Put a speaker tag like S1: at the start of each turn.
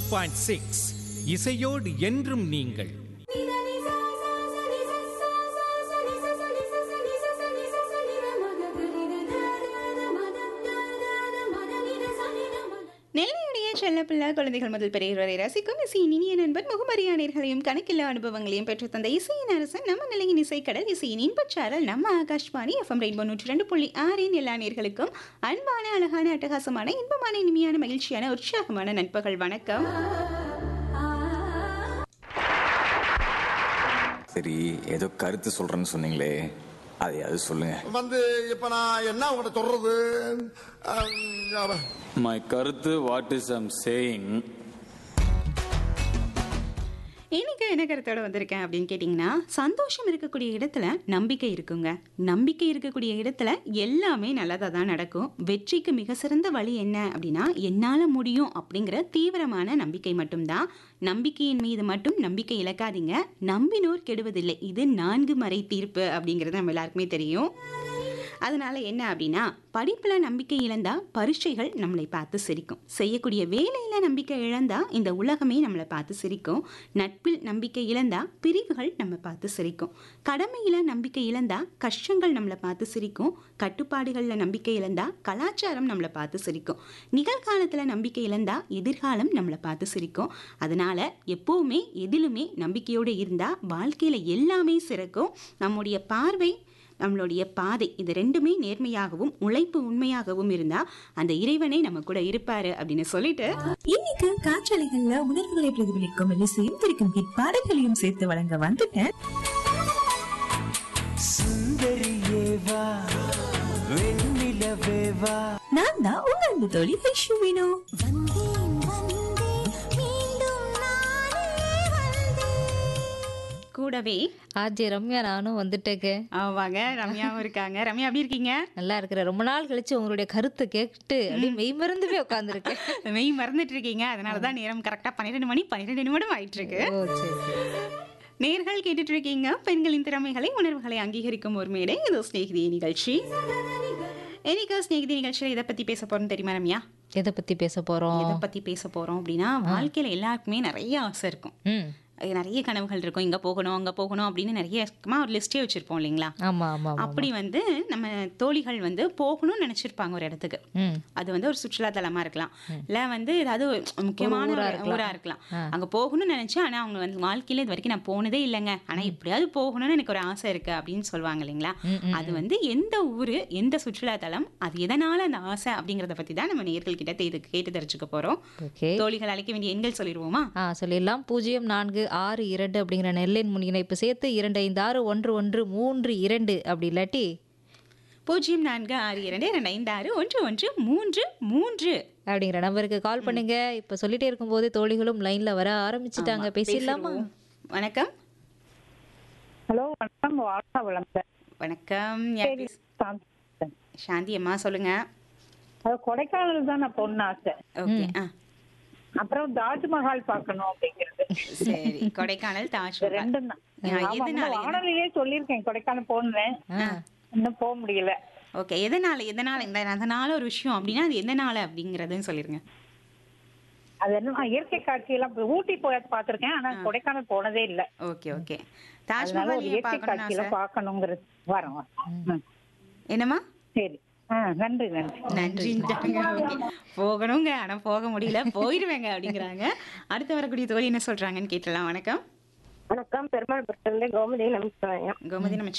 S1: Point six இசையோடு என்றும் நீங்கள்
S2: நெல்லையுடைய செல்லப்பிள்ளை குழந்தைகள் முதல் பெரியவர் வரை ரசிக்கும் இசையின் இனிய நண்பர் முகமரியாதைகளையும் கணக்கில்லா அனுபவங்களையும் பெற்று தந்த இசையின் அரசன் நம்ம நிலையின் இசைக்கடல் இசையின் இன்பச்சாரல் நம்ம ஆகாஷ்வாணி எஃப்எம் ரெயின்போ நூற்றி ரெண்டு புள்ளி ஆறின் எல்லா நேர்களுக்கும் அன்பான அழகான அட்டகாசமான இன்பமான இனிமையான மகிழ்ச்சியான உற்சாகமான நண்பர்கள் வணக்கம்
S3: சரி ஏதோ கருத்து சொல்றேன்னு சொன்னீங்களே அதையாவது சொல்லுங்க
S4: வந்து இப்ப நான் என்ன உங்கள்கிட்ட சொல்றது அஹ்,
S5: மை கருத்து வாட் இஸ் ஐம் சேயிங்
S2: இன்னைக்கு என்ன கருத்தோட வந்திருக்கேன் அப்படின்னு கேட்டிங்கன்னா சந்தோஷம் இருக்கக்கூடிய இடத்துல நம்பிக்கை இருக்குங்க நம்பிக்கை இருக்கக்கூடிய இடத்துல எல்லாமே நல்லதாக தான் நடக்கும் வெற்றிக்கு மிக சிறந்த வழி என்ன அப்படின்னா என்னால் முடியும் அப்படிங்கிற தீவிரமான நம்பிக்கை மட்டும்தான் நம்பிக்கையின் மீது மட்டும் நம்பிக்கை இழக்காதீங்க நம்பினோர் கெடுவதில்லை இது நான்கு மறை தீர்ப்பு அப்படிங்கிறது நம்ம எல்லாருக்குமே தெரியும் அதனால என்ன அப்படின்னா படிப்பில் நம்பிக்கை இழந்தா பரீட்சைகள் நம்மளை பார்த்து சிரிக்கும் செய்யக்கூடிய வேலையில் நம்பிக்கை இழந்தா இந்த உலகமே நம்மளை பார்த்து சிரிக்கும் நட்பில் நம்பிக்கை இழந்தா பிரிவுகள் நம்ம பார்த்து சிரிக்கும் கடமையில் நம்பிக்கை இழந்தா கஷ்டங்கள் நம்மளை பார்த்து சிரிக்கும் கட்டுப்பாடுகளில் நம்பிக்கை இழந்தா கலாச்சாரம் நம்மளை பார்த்து சிரிக்கும் நிகழ்காலத்தில் நம்பிக்கை இழந்தா எதிர்காலம் நம்மளை பார்த்து சிரிக்கும் அதனால எப்பவுமே எதிலுமே நம்பிக்கையோடு இருந்தால் வாழ்க்கையில் எல்லாமே சிறக்கும் நம்முடைய பார்வை நம்மளுடைய பாதை இது ரெண்டுமே நேர்மையாகவும் உழைப்பு உண்மையாகவும் இருந்தா அந்த இறைவனே நம்ம கூட இருப்பாரு அப்படின்னு சொல்லிட்டு
S6: இன்னைக்கு காற்றலைகள்ல உணர்வுகளை பிரதிபலிக்கும் இசையும் திரிக்கும் ஹிட் பாடல்களையும் சேர்த்து வழங்க வந்துட்டேன் நான் தான் உங்க அன்பு தோழி ஐஷுவினோ
S2: கூடவே
S7: ஆஜி ரம்யா நானும் வந்துட்டேங்க
S2: ஆவாங்க ரம்யாவும் இருக்காங்க ரம்யா எப்படி இருக்கீங்க
S7: நல்லா இருக்கிற ரொம்ப நாள் கழிச்சு உங்களுடைய கருத்தை கேட்டு அப்படியே மெய் மறந்து போய் உட்காந்துருக்கேன்
S2: மெய் மறந்துட்டு இருக்கீங்க அதனால தான் நேரம் கரெக்டா பன்னிரெண்டு மணி பன்னிரெண்டு நிமிடம் ஆயிட்டு இருக்கு
S7: ஓ சரி சரி
S2: நேர்கள் கேட்டுட்டு இருக்கீங்க பெண்களின் திறமைகளை உணர்வுகளை அங்கீகரிக்கும் ஒரு மேடை இது ஸ்நேகிதி நிகழ்ச்சி இன்னைக்கு ஸ்நேகிதி நிகழ்ச்சியில் இதை பத்தி பேச போறோம் தெரியுமா ரம்யா
S7: எதை பத்தி பேச போறோம்
S2: எதை பத்தி பேச போறோம் அப்படின்னா வாழ்க்கையில எல்லாருக்குமே நிறைய ஆசை இருக்கும்
S7: ம்
S2: அது நிறைய கனவுகள் இருக்கும் இங்க போகணும் அங்க போகணும் அப்படின்னு நிறைய சும்மா ஒரு லிஸ்டே வச்சிருப்போம் இல்லைங்களா
S7: ஆமா ஆமா ஆமா
S2: அப்படி வந்து நம்ம தோழிகள் வந்து போகணும்னு நினைச்சிருப்பாங்க ஒரு இடத்துக்கு
S7: ம்
S2: அது வந்து ஒரு சுற்றுலா தலமா இருக்கலாம் இல்ல வந்து ஏதாவது ஒரு முக்கியமான
S7: ஊரா
S2: ஒரு
S7: இருக்கலாம்.
S2: ஊரா இருக்கலாம் அங்க போகணும்னு நினைச்சு ஆனா அவங்க வந்து வாழ்க்கையில இது வரைக்கும் நான் போனதே இல்லைங்க ஆனா எப்படியாவது போகணும்னு எனக்கு ஒரு ஆசை இருக்கு அப்படின்னு சொல்லுவாங்க இல்லைங்களா அது வந்து எந்த ஊரு எந்த சுற்றுலா தலம் அது எதனால அந்த ஆசை அப்படிங்கறத பத்தி தான் நம்ம நேர்கள் கிட்ட தேடு- கேட்டு தெரிஞ்சுக்க போறோம்
S7: ஓகே
S2: தோழிகள் அழைக்க வேண்டிய எண்கள் சொல்லிடுவோமா
S7: ஆ சொல்லிடலாம் பூஜ்ஜியம் நான்கு ஆறு இரண்டு அப்படிங்கிற நெல்லின் முன்னிணைப்பு சேர்த்து இரண்டு ஐந்து ஆறு ஒன்று ஒன்று மூன்று இரண்டு அப்படி இல்லாட்டி
S2: பூஜ்ஜியம் நான்கு ஆறு இரண்டு இரண்டு ஐந்து ஆறு ஒன்று ஒன்று மூன்று மூன்று
S7: அப்படிங்கிற நம்பருக்கு கால் பண்ணுங்க இப்ப சொல்லிட்டே இருக்கும்போது தோழிகளும் லைன்ல வர ஆரம்பிச்சிட்டாங்க
S2: ஆமா,
S7: பேசிடலாமா
S2: பேசிடுவோம். வணக்கம்
S8: ஹலோ வணக்கம் வாழ்க்கை வளர்ந்தேன்
S2: வணக்கம் யார் பேச- சாந்தி அம்மா சொல்லுங்க
S8: அது கொடைக்கானல் தான் நான் பொண்ணு ஆசை
S2: ஓகே ஆ
S8: அப்புறம் தாஜ்மஹால் பார்க்கணும் அப்படிங்கிறது
S2: சரி கொடைக்கானல்
S8: இது
S2: தாஜ்மஹால்
S8: ரெண்டும் தான்
S2: ஆ,
S8: ஆமா,
S2: எதனால
S8: முன்ன வானொலியிலே சொல்லியிருக்கேன் கொடைக்கானல் போனேன் இன்னும் போக முடியல
S2: ஓகே எதனால எதனால இந்த அதனால ஒரு விஷயம் அப்படின்னா அது எதனால அப்படிங்கறதுன்னு சொல்லிருங்க
S8: அது என்ன இயற்கை காட்சி எல்லாம் இப்ப ஊட்டி போய் பார்த்திருக்கேன் ஆனா கொடைக்கானல் போனதே இல்ல
S2: ஓகே ஓகே
S8: அதனால
S2: தாஜ்மஹால்
S8: ஒரு
S2: ஏன்
S8: இயற்கை
S2: பார்க்கணும்னு
S8: காட்சி எல்லாம்
S2: ஆசை?
S8: பார்க்கணுங்கிறது வரோம் வரோம். ம்.
S2: என்னம்மா
S8: சரி ஆ நன்றி நன்றி
S2: நன்றின்றாங்க ஓகே போகணுங்க ஆனா போக முடியல போயிடுவேங்க அப்படிங்கிறாங்க அடுத்து வரக்கூடிய தோழி என்ன சொல்றாங்கன்னு கேட்டலாம் வணக்கம்
S9: வணக்கம் பெருமாள் பட்டத்துல கோமதி நமஸ்காரம்
S2: கோமதி நம்ம